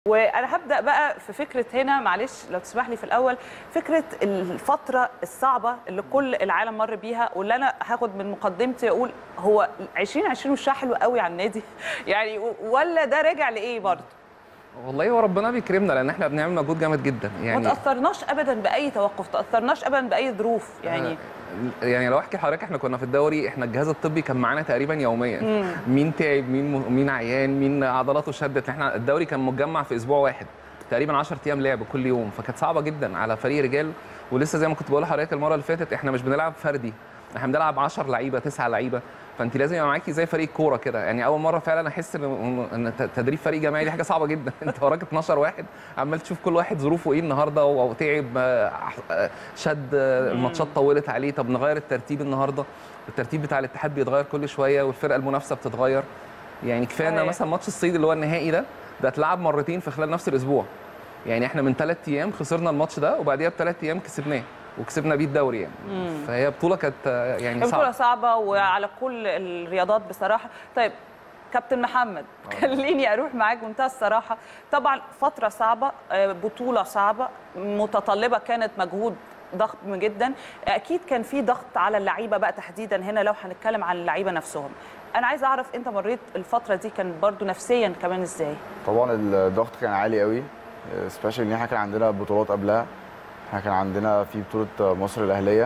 وانا هبدا بقى في فكره هنا معلش لو تسمح لي في الاول فكره الفتره الصعبه اللي كل العالم مر بيها واللي انا هاخد من مقدمتي اقول هو 2020 وشها حلو قوي على النادي يعني ولا ده راجع لايه برضه والله هو ربنا بيكرمنا لان احنا بنعمل مجهود جامد جدا ما يعني تاثرناش ابدا باي توقف تاثرناش ابدا باي ظروف يعني آه، يعني لو احكي لحضرتك احنا كنا في الدوري احنا الجهاز الطبي كان معانا تقريبا يوميا مين تعب مين م... مين عيان مين عضلاته شدت احنا الدوري كان متجمع في اسبوع واحد تقريبا 10 ايام لعب كل يوم فكانت صعبه جدا على فريق رجال ولسه زي ما كنت بقول لحضرتك المره اللي فاتت احنا مش بنلعب فردي احنا بنلعب 10 لعيبه 9 لعيبه فانت لازم يبقى معاكي زي فريق كوره كده يعني اول مره فعلا احس ان ان تدريب فريق جماعي دي حاجه صعبه جدا انت وراك 12 واحد عمال تشوف كل واحد ظروفه ايه النهارده وتعب آه، آه، شد آه، الماتشات طولت عليه طب نغير الترتيب النهارده الترتيب بتاع الاتحاد بيتغير كل شويه والفرقه المنافسه بتتغير يعني كفايه ان صحيح. مثلا ماتش الصيد اللي هو النهائي ده ده اتلعب مرتين في خلال نفس الاسبوع يعني احنا من ثلاث ايام خسرنا الماتش ده وبعديها بثلاث ايام كسبناه وكسبنا بيه الدوري يعني فهي بطوله كانت آه، يعني هي بطوله صعبه صعبه وعلى كل الرياضات بصراحه طيب كابتن محمد خليني اروح معاك بمنتهى الصراحه طبعا فتره صعبه آه، بطوله صعبه متطلبه كانت مجهود ضخم جدا اكيد كان في ضغط على اللعيبه بقى تحديدا هنا لو هنتكلم عن اللعيبه نفسهم انا عايزه اعرف انت مريت الفتره دي كان برضو نفسيا كمان ازاي طبعا الضغط كان عالي قوي سبيشال ان احنا كان عندنا بطولات قبلها احنا كان عندنا في بطوله مصر الاهليه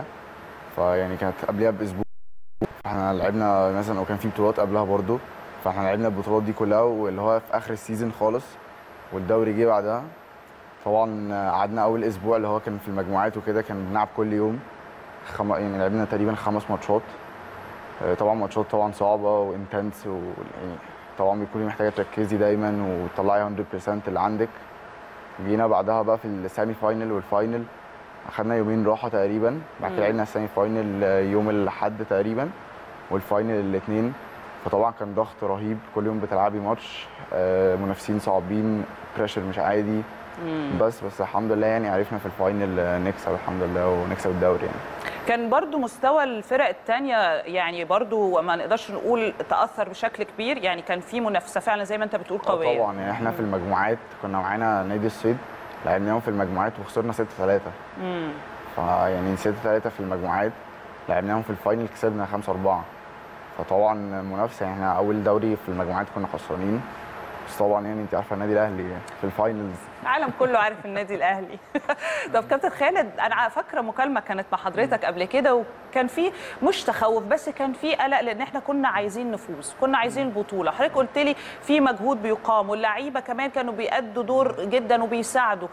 فيعني كانت قبلها باسبوع احنا لعبنا مثلا وكان في بطولات قبلها برضو فاحنا لعبنا البطولات دي كلها واللي هو في اخر السيزون خالص والدوري جه بعدها طبعا قعدنا اول اسبوع اللي هو كان في المجموعات وكده كان بنلعب كل يوم خم... يعني لعبنا تقريبا خمس ماتشات آه، طبعا ماتشات طبعا صعبه وانتنس ويعني طبعا بيكوني محتاجه تركزي دايما وتطلعي 100% اللي عندك جينا بعدها بقى في السيمي فاينل والفاينل اخدنا يومين راحه تقريبا بعد كده لعبنا السيمي فاينل يوم الاحد تقريبا والفاينل الاثنين فطبعا كان ضغط رهيب كل يوم بتلعبي ماتش آه، منافسين صعبين بريشر مش عادي بس بس الحمد لله يعني عرفنا في الفاينل آه، نكسب الحمد لله ونكسب الدوري يعني كان برضو مستوى الفرق التانية يعني برضو ما نقدرش نقول تأثر بشكل كبير يعني كان في منافسة فعلا زي ما انت بتقول آه قوية طبعا يعني احنا في المجموعات كنا معانا نادي الصيد لعبناهم في المجموعات وخسرنا 6 3 مم. فيعني 6 3 في المجموعات لعبناهم في الفاينل كسبنا 5 4 فطبعا منافسه يعني احنا اول دوري في المجموعات كنا خسرانين بس طبعا يعني انت عارفه النادي الاهلي في الفاينلز العالم كله عارف النادي الاهلي طب كابتن خالد انا فاكره مكالمه كانت مع حضرتك قبل كده وكان في مش تخوف بس كان في قلق لان احنا كنا عايزين نفوز كنا عايزين البطوله حضرتك قلت لي في مجهود بيقام واللعيبه كمان كانوا بيأدوا دور جدا وبيساعدوا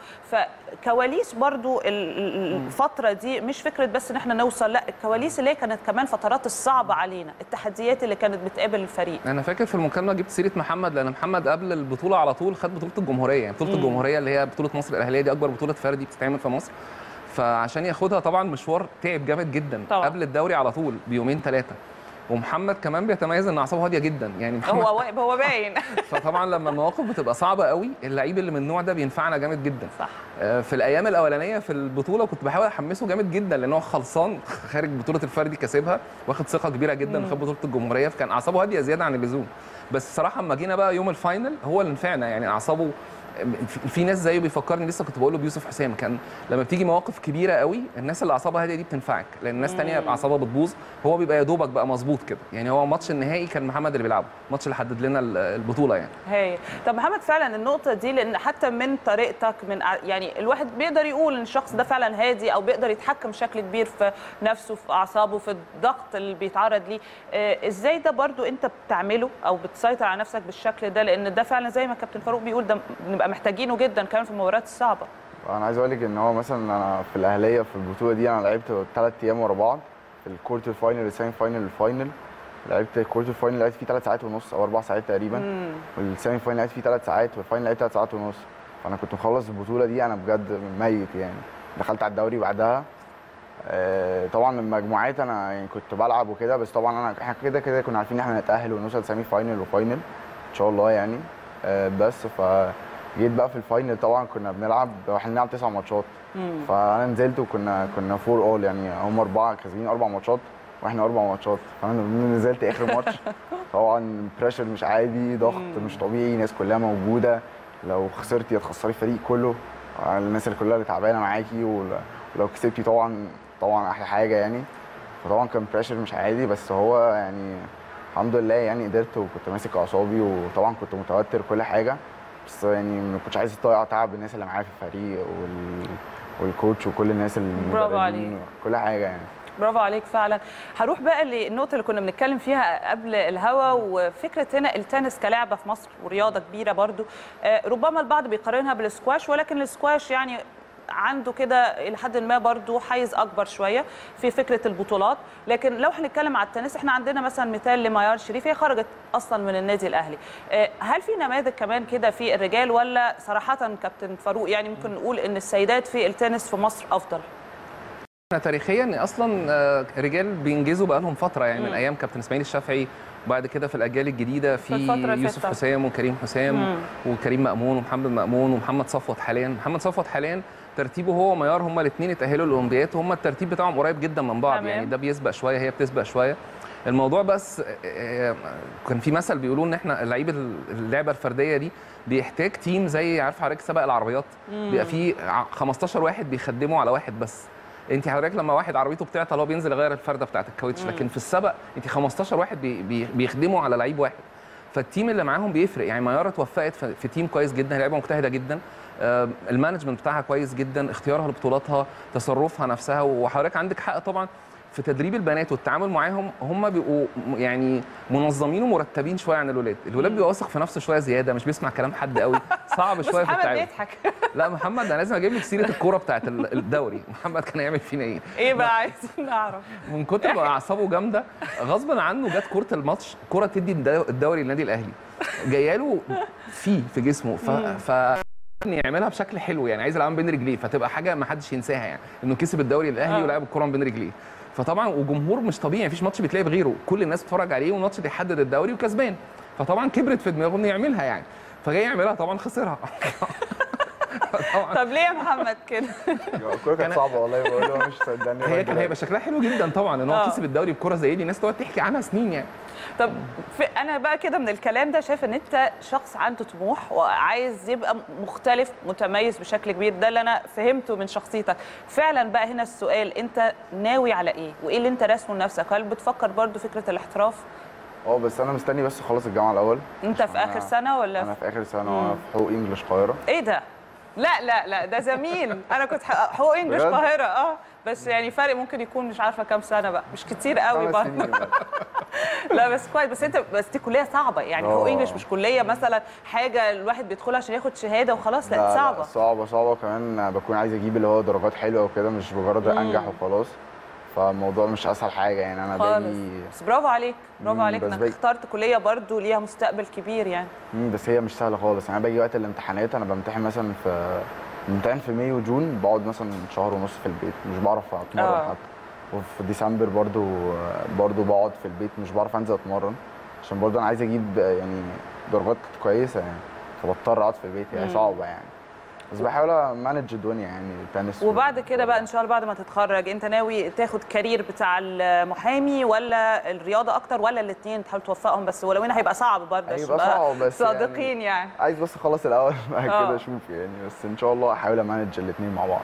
فكواليس برضو ال- ال- الفتره دي مش فكره بس ان احنا نوصل لا الكواليس اللي هي كانت كمان فترات الصعبه علينا التحديات اللي كانت بتقابل الفريق انا فاكر في المكالمه جبت سيره محمد لان محمد قبل البطوله على طول خد بطوله الجمهوريه يعني بطوله الجمهوريه اللي هي بطوله مصر الاهليه دي اكبر بطوله فردي بتتعمل في مصر فعشان ياخدها طبعا مشوار تعب جامد جدا طبعاً. قبل الدوري على طول بيومين ثلاثه ومحمد كمان بيتميز ان اعصابه هاديه جدا يعني محمد هو واقف هو باين فطبعا لما المواقف بتبقى صعبه قوي اللعيب اللي من النوع ده بينفعنا جامد جدا صح آه، في الايام الاولانيه في البطوله كنت بحاول احمسه جامد جدا لان هو خلصان خارج بطوله الفردي كاسبها واخد ثقه كبيره جدا خد بطوله الجمهوريه فكان اعصابه هاديه زياده عن اللزوم بس الصراحه اما جينا بقى يوم الفاينل هو اللي نفعنا يعني اعصابه في- في ناس زيه بيفكرني لسه كنت بقول له بيوسف حسام كان لما بتيجي مواقف كبيره قوي الناس اللي اعصابها هاديه دي بتنفعك لان الناس تانية اعصابها بتبوظ هو بيبقى يا دوبك بقى مظبوط كده يعني هو ماتش النهائي كان محمد اللي بيلعبه الماتش اللي حدد لنا ال- البطوله يعني هي طب محمد فعلا النقطة دي لأن حتى من طريقتك من ع- يعني الواحد بيقدر يقول إن الشخص ده فعلا هادي أو بيقدر يتحكم بشكل كبير في نفسه في أعصابه في الضغط اللي بيتعرض ليه آه، إزاي ده برضو أنت بتعمله أو بتسيطر على نفسك بالشكل ده لأن ده فعلا زي ما كابتن فاروق بيقول ده بنبقى محتاجينه جدا كمان في المباريات الصعبة انا عايز اقول لك ان هو مثلا انا في الاهليه في البطوله دي انا لعبت ثلاث ايام ورا بعض في الكورتر فاينل السيمي فاينل الفاينل لعبت الكورتر فاينل لعبت فيه ثلاث ساعات ونص او اربع ساعات تقريبا والسيمي فاينل لعبت فيه ثلاث ساعات والفاينل لعبت ثلاث ساعات ونص فانا كنت مخلص البطوله دي انا بجد ميت يعني دخلت على الدوري بعدها آه، طبعا المجموعات انا يعني كنت بلعب وكده بس طبعا انا احنا كده كده كنا عارفين ان احنا نتاهل ونوصل سيمي فاينل وفاينل ان شاء الله يعني آه، بس فجيت بقى في الفاينل طبعا كنا بنلعب احنا بنلعب تسع ماتشات فانا نزلت وكنا كنا فور اول يعني هم اربعه كاسبين اربع ماتشات واحنا اربع ماتشات فانا نزلت اخر ماتش طبعا بريشر مش عادي ضغط مش طبيعي ناس كلها موجوده لو خسرتي هتخسري الفريق كله على الناس اللي كلها اللي تعبانه معاكي ول- ولو كسبتي طبعا طبعا احلى حاجه يعني فطبعا كان بريشر مش عادي بس هو يعني الحمد لله يعني قدرت وكنت ماسك اعصابي وطبعا كنت متوتر كل حاجه بس يعني ما كنتش عايز اضيع تعب الناس اللي معايا في الفريق وال... والكوتش وكل الناس برافو عليك. المدربين كل حاجه يعني برافو عليك فعلا هروح بقى للنقطه اللي كنا بنتكلم فيها قبل الهوا وفكره هنا التنس كلعبه في مصر ورياضه كبيره برضو آه، ربما البعض بيقارنها بالسكواش ولكن السكواش يعني عنده كده الى حد ما برضو حيز اكبر شويه في فكره البطولات لكن لو هنتكلم على التنس احنا عندنا مثلا مثال لميار شريف هي خرجت اصلا من النادي الاهلي آه، هل في نماذج كمان كده في الرجال ولا صراحه كابتن فاروق يعني ممكن نقول ان السيدات في التنس في مصر افضل احنا تاريخيا اصلا آه، رجال بينجزوا بقالهم فتره يعني من مم. ايام كابتن اسماعيل الشافعي وبعد كده في الاجيال الجديده في الفترة في اللي يوسف فاتت. حسام وكريم حسام مم. وكريم مأمون ومحمد مأمون ومحمد صفوت حاليا محمد صفوت حاليا ترتيبه هو وميار هما الاثنين اتأهلوا للأولمبياد وهما الترتيب بتاعهم قريب جدا من بعض تمام. يعني ده بيسبق شويه هي بتسبق شويه الموضوع بس آه، آه، كان في مثل بيقولوا ان احنا اللعيبه اللعبه الفرديه دي بيحتاج تيم زي عارف حضرتك سباق العربيات بيبقى في ع- 15 واحد بيخدموا على واحد بس انت حضرتك لما واحد عربيته بتعطل هو بينزل يغير الفرده بتاعت الكاوتش لكن في السبق انت 15 واحد بي بي بيخدموا على لعيب واحد فالتيم اللي معاهم بيفرق يعني ميارة توفقت في, في تيم كويس جدا هي لعيبه مجتهده جدا آه، المانجمنت بتاعها كويس جدا اختيارها لبطولاتها تصرفها نفسها وحضرتك عندك حق طبعا في تدريب البنات والتعامل معاهم هم بيبقوا م- يعني منظمين ومرتبين شويه عن الولاد الولاد بيبقى واثق في نفسه شويه زياده مش بيسمع كلام حد قوي صعب بس شويه في محمد التعامل بيضحك لا محمد انا لازم اجيب لك سيره الكوره بتاعت ال- الدوري محمد كان هيعمل فينا ايه ايه بقى عايزين نعرف من كتر ما اعصابه جامده غصبا عنه جت كوره الماتش كوره تدي الدو- الدوري للنادي الاهلي جايه له فيه في جسمه ف, ف... إن يعملها بشكل حلو يعني عايز يلعبها بين رجليه فتبقى حاجه ما حدش ينساها يعني انه كسب الدوري الاهلي آه. ولعب الكوره بين رجليه فطبعا وجمهور مش طبيعي مفيش ماتش بيتلعب غيره كل الناس بتتفرج عليه والماتش ده يحدد الدوري وكسبان فطبعا كبرت في دماغه انه يعملها يعني فجاي يعملها طبعا خسرها طبعا طب ليه يا محمد كده الكوره كانت صعبه والله بقول له مش صدقني هي كان هيبقى شكلها حلو جدا طبعا ان هو آه. كسب الدوري بكره زي دي الناس تقعد تحكي عنها سنين يعني طب في انا بقى كده من الكلام ده شايف ان انت شخص عنده طموح وعايز يبقى مختلف متميز بشكل كبير ده اللي انا فهمته من شخصيتك فعلا بقى هنا السؤال انت ناوي على ايه وايه اللي انت راسمه لنفسك هل بتفكر برضو فكره الاحتراف اه بس انا مستني بس اخلص الجامعه الاول انت في عشان اخر أنا- سنه ولا انا في... في اخر سنه وانا في حقوق انجلش القاهره ايه ده لا لا لا ده زميل انا كنت ح- حقوق انجلش بجد؟ القاهره اه بس يعني فرق ممكن يكون مش عارفه كام سنه بقى مش كتير قوي خمس برضه سنين بقى. لا بس كويس بس انت بس دي كليه صعبه يعني حقوق آه. انجلش مش كليه مثلا حاجه الواحد بيدخلها عشان ياخد شهاده وخلاص لا, لا، صعبه صعبه صعبه كمان بكون عايز اجيب اللي هو درجات حلوه وكده مش مجرد مم. انجح وخلاص فالموضوع مش اسهل حاجه يعني انا خالص باجي بس برافو عليك برافو مم، عليك بس انك باجي- اخترت كليه برضو ليها مستقبل كبير يعني مم، بس هي مش سهله خالص يعني انا باجي وقت الامتحانات انا بمتحن مثلا في بمتحن في مايو وجون بقعد مثلا شهر ونص في البيت مش بعرف اتمرن آه. حتى وفي ديسمبر برضو برضو بقعد في البيت مش بعرف انزل اتمرن عشان برضو انا عايز اجيب يعني درجات كويسه يعني فبضطر اقعد في البيت يعني مم. صعبه يعني بس بحاول امانج الدنيا يعني التنس وبعد كده بقى ان شاء الله بعد ما تتخرج انت ناوي تاخد كارير بتاع المحامي ولا الرياضه اكتر ولا الاثنين تحاول توفقهم بس ولو انه هيبقى صعب برضه عشان هيبقى نبقى صعب بس يعني صادقين يعني عايز بس اخلص الاول بعد آه. كده اشوف يعني بس ان شاء الله احاول امانج الاثنين مع بعض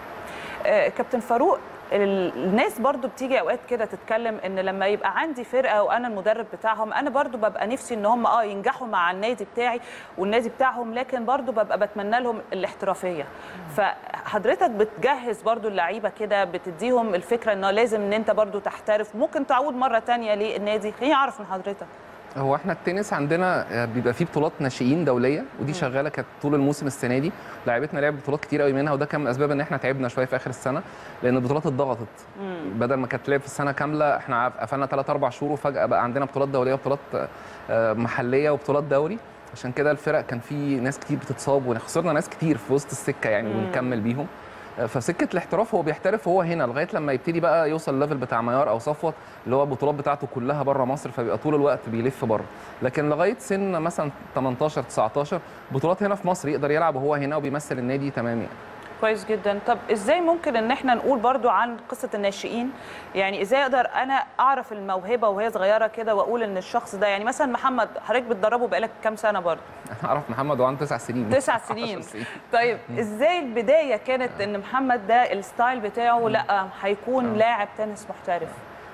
آه، كابتن فاروق ال- الناس برضو بتيجي اوقات كده تتكلم ان لما يبقى عندي فرقه وانا المدرب بتاعهم انا برضو ببقى نفسي ان هم اه ينجحوا مع النادي بتاعي والنادي بتاعهم لكن برضو ببقى بتمنى لهم الاحترافيه فحضرتك بتجهز برضو اللعيبه كده بتديهم الفكره انه لازم ان انت برضو تحترف ممكن تعود مره تانية للنادي خليني اعرف من حضرتك هو احنا التنس عندنا آه، بيبقى فيه بطولات ناشئين دوليه ودي شغاله كانت طول الموسم السنه دي لعيبتنا لعبت بطولات كتير قوي منها وده كان من اسباب ان احنا تعبنا شويه في اخر السنه لان البطولات اتضغطت بدل ما كانت لعب في السنه كامله احنا عارف- قفلنا 3 4 شهور وفجاه بقى عندنا بطولات دوليه وبطولات آه، محليه وبطولات دوري عشان كده الفرق كان في ناس كتير بتتصاب وخسرنا ناس كتير في وسط السكه يعني ونكمل بيهم آه، فسكه الاحتراف هو بيحترف هو هنا لغايه لما يبتدي بقى يوصل الليفل بتاع ميار او صفوت اللي هو البطولات بتاعته كلها بره مصر فبيبقى طول الوقت بيلف بره لكن لغايه سن مثلا 18 19 بطولات هنا في مصر يقدر يلعب وهو هنا وبيمثل النادي تمام يعني كويس جدا طب ازاي ممكن ان احنا نقول برضو عن قصه الناشئين يعني ازاي اقدر انا اعرف الموهبه وهي صغيره كده واقول ان الشخص ده يعني مثلا محمد حضرتك بتدربه بقالك كام سنه برضو انا اعرف محمد وعنده تسع سنين تسع عشر سنين طيب ازاي البدايه كانت ان محمد ده الستايل بتاعه لا هيكون لاعب تنس محترف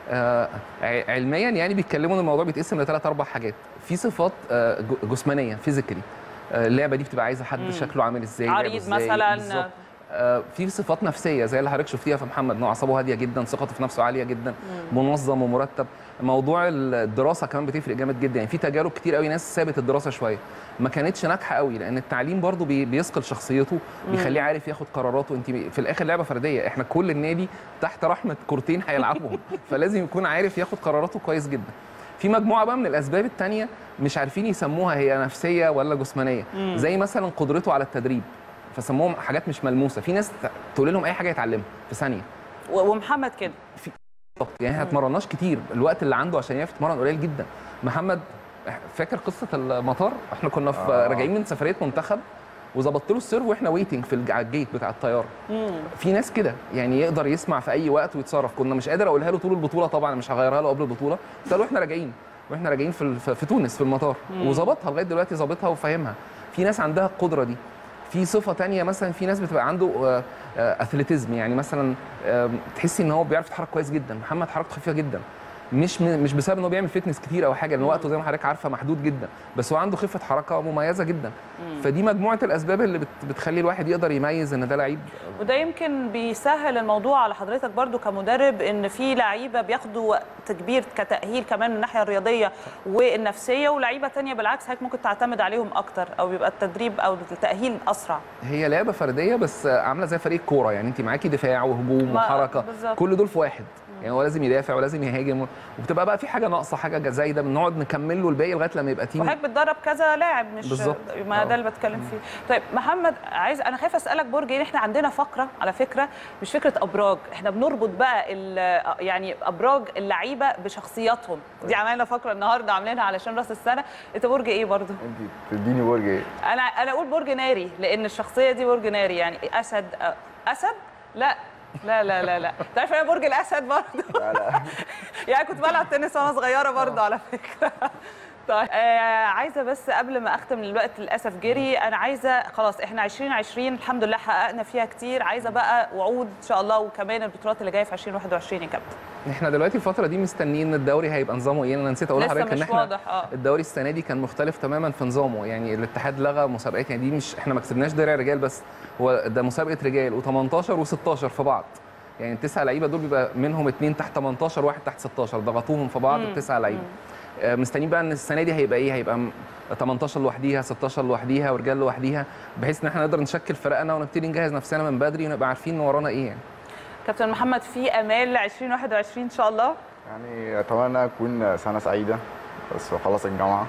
آه ع- علميا يعني بيتكلموا ان الموضوع بيتقسم لثلاث اربع حاجات في صفات آه ج- جسمانيه فيزيكالي اللعبه دي بتبقى عايزه حد شكله عامل ازاي لعبه عريض إزاي، مثلاً. بالظبط. آه، في صفات نفسيه زي اللي حضرتك شفتيها في محمد انه اعصابه هاديه جدا ثقته في نفسه عاليه جدا منظم ومرتب موضوع الدراسه كمان بتفرق جامد جدا يعني في تجارب كتير قوي ناس سابت الدراسه شويه ما كانتش ناجحه قوي لان التعليم برضو بي- بيثقل شخصيته بيخليه عارف ياخد قراراته انت في الاخر لعبه فرديه احنا كل النادي تحت رحمه كورتين هيلعبهم فلازم يكون عارف ياخد قراراته كويس جدا في مجموعه بقى من الاسباب التانية مش عارفين يسموها هي نفسيه ولا جسمانيه زي مثلا قدرته على التدريب فسموهم حاجات مش ملموسه في ناس ت- تقول لهم اي حاجه يتعلمها في ثانيه و- ومحمد كده بالظبط يعني احنا اتمرناش كتير الوقت اللي عنده عشان يعرف يتمرن قليل جدا محمد فاكر قصه المطار احنا كنا في آه. راجعين من سفريه منتخب وظبطت له السيرف واحنا ويتنج في الج- على الجيت بتاع الطياره في ناس كده يعني يقدر يسمع في اي وقت ويتصرف كنا مش قادر اقولها له طول البطوله طبعا مش هغيرها له قبل البطوله قلت له واحنا راجعين واحنا راجعين في ال- في في تونس في المطار وظبطها لغايه دلوقتي ظابطها وفاهمها في ناس عندها القدره دي في صفه تانية مثلا في ناس بتبقى عنده آه، آه، اثليتيزم يعني مثلا آه، تحسي ان هو بيعرف يتحرك كويس جدا محمد حركته خفيفه جدا مش م- مش بسبب ان هو بيعمل فيتنس كتير او حاجه لان وقته زي ما حضرتك عارفه محدود جدا بس هو عنده خفه حركه مميزه جدا فدي مجموعه الاسباب اللي بت- بتخلي الواحد يقدر يميز ان ده لعيب وده يمكن بيسهل الموضوع على حضرتك برضو كمدرب ان في لعيبه بياخدوا وقت كبير كتاهيل كمان من الناحيه الرياضيه والنفسيه ولعيبه تانية بالعكس حضرتك ممكن تعتمد عليهم اكتر او بيبقى التدريب او التاهيل اسرع هي لعبه فرديه بس عامله زي فريق كوره يعني انت معاكي دفاع وهجوم ما- وحركه بالظبط. كل دول في واحد يعني هو لازم يدافع ولازم يهاجم وبتبقى بقى في حاجه ناقصه حاجه زايده بنقعد نكمل له الباقي لغايه لما يبقى تيم وحضرتك بتدرب كذا لاعب مش بالظبط. ما آه. ده اللي بتكلم فيه طيب محمد عايز انا خايفه اسالك برج إيه؟ احنا عندنا فقره على فكره مش فكره ابراج احنا بنربط بقى ال- يعني ابراج اللعيبه بشخصياتهم دي عملنا فقره النهارده عاملينها علشان راس السنه انت برج ايه برضو انت تديني برج ايه؟ انا انا اقول برج ناري لان الشخصيه دي برج ناري يعني اسد اسد لا لا لا لا لا تعرف انا برج الاسد برضه لا لا يعني كنت بلعب تنس وانا صغيره برضه على فكره طيب آه عايزه بس قبل ما اختم الوقت للاسف جري انا عايزه خلاص احنا 2020 الحمد لله حققنا فيها كتير عايزه بقى وعود ان شاء الله وكمان البطولات اللي جايه في 2021 يا كابتن احنا دلوقتي الفتره دي مستنيين الدوري هيبقى نظامه ايه انا نسيت اقول لسه لحضرتك ان مش احنا واضح اه الدوري السنه دي كان مختلف تماما في نظامه يعني الاتحاد لغى مسابقات يعني دي مش احنا ما كسبناش درع رجال بس هو ده مسابقه رجال و18 و16 في بعض يعني التسع لعيبه دول بيبقى منهم اثنين تحت 18 واحد تحت 16 ضغطوهم في بعض التسع لعيبه آه، مستنيين بقى ان السنه دي هيبقى ايه هيبقى م- 18 لوحديها 16 لوحديها ورجال لوحديها بحيث ان احنا نقدر نشكل فرقنا ونبتدي نجهز نفسنا من بدري ونبقى عارفين ان ورانا ايه يعني كابتن محمد في امال ل 2021 ان شاء الله يعني اتمنى اكون سنه سعيده بس خلاص الجامعه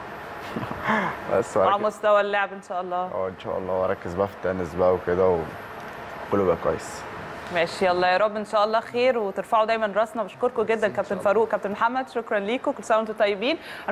بس على وأركز- مستوى اللعب ان شاء الله اه ان شاء الله واركز بقى في التنس بقى وكده وكله بقى كويس ماشي يلا يا رب ان شاء الله خير وترفعوا دايما راسنا بشكركم جدا كابتن فاروق كابتن محمد شكرا ليكم كل سنه وانتم طيبين